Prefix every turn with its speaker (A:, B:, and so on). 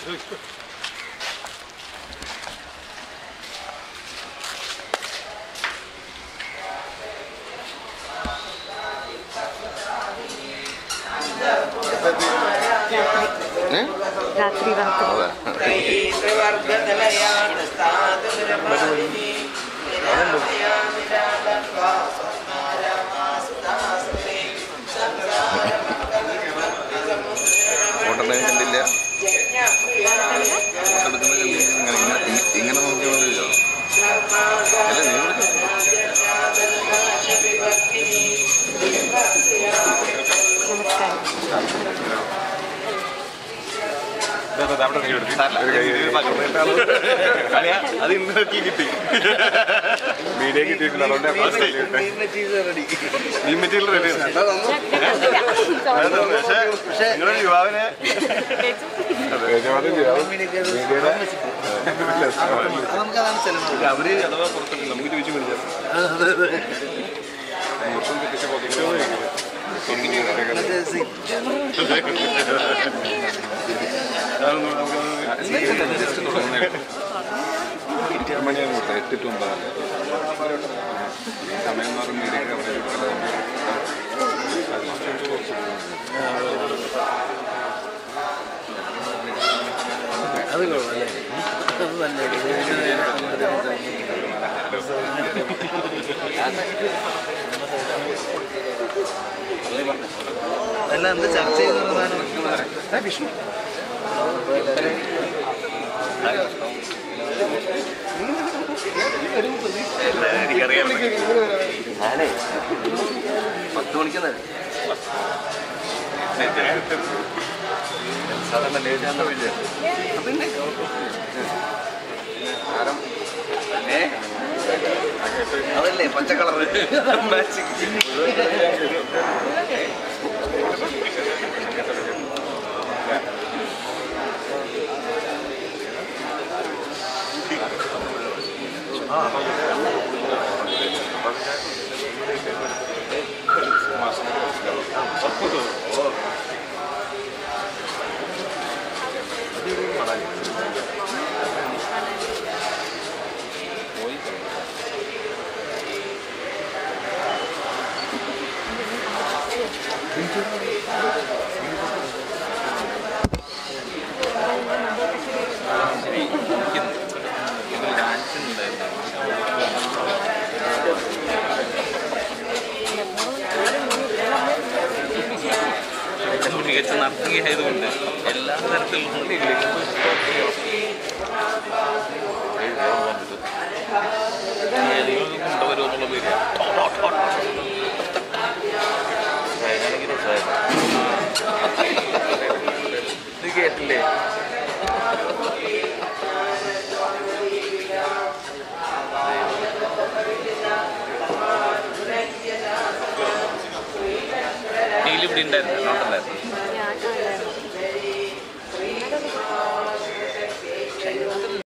A: ഏ
B: രാത്രി രാത്രി
A: അതെ ഫോട്ടോ കണ്ടില്ല ഫോട്ടോ എടുക്കുന്നത് കണ്ടില്ല ഇങ്ങനെ ഇങ്ങനെ ഇങ്ങനെ നോക്കിയോ അല്ല നീ വിളിച്ചോ.
B: നമസ്കാരം
C: അത് ഇന്റർനെറ്റിൽ കിട്ടി മീഡിയ കിട്ടിയിട്ടില്ല അതുകൊണ്ട് ഈ മെറ്റീരിയൽ റെഡി പക്ഷേ നിങ്ങളൊരു യുവാവിനെ അവര് അഥവാ പുറത്തിട്ട് നമുക്ക് ചോദിച്ചു മേടിച്ചാൽ മൊത്തം തെറ്റിച്ച
A: ജസ്റ്റ് തുടങ്ങുന്നേ എട്ട് മണിയാണ് കൊടുത്തത് എട്ട് ടു ഒമ്പതല്ലേ ഈ സമയം എന്ന് പറയുമ്പോൾ മീഡിയ
D: അത് കൊള്ളാം അത് നല്ല അല്ല എന്ത് ചർച്ച ചെയ്യുന്നതാണ് വിഷ്ണു
C: എനിക്കറിയാം ഞാനേ പത്ത് മണിക്ക് സാധാരണ ലേറ്റ് ആണെന്ന് വിചാരിച്ചു പിന്നെ ആരം ഏ അതല്ലേ പച്ച കളർ
E: മികച്ച നർത്തകി ആയതുകൊണ്ട് എല്ലാ തരത്തിലുള്ള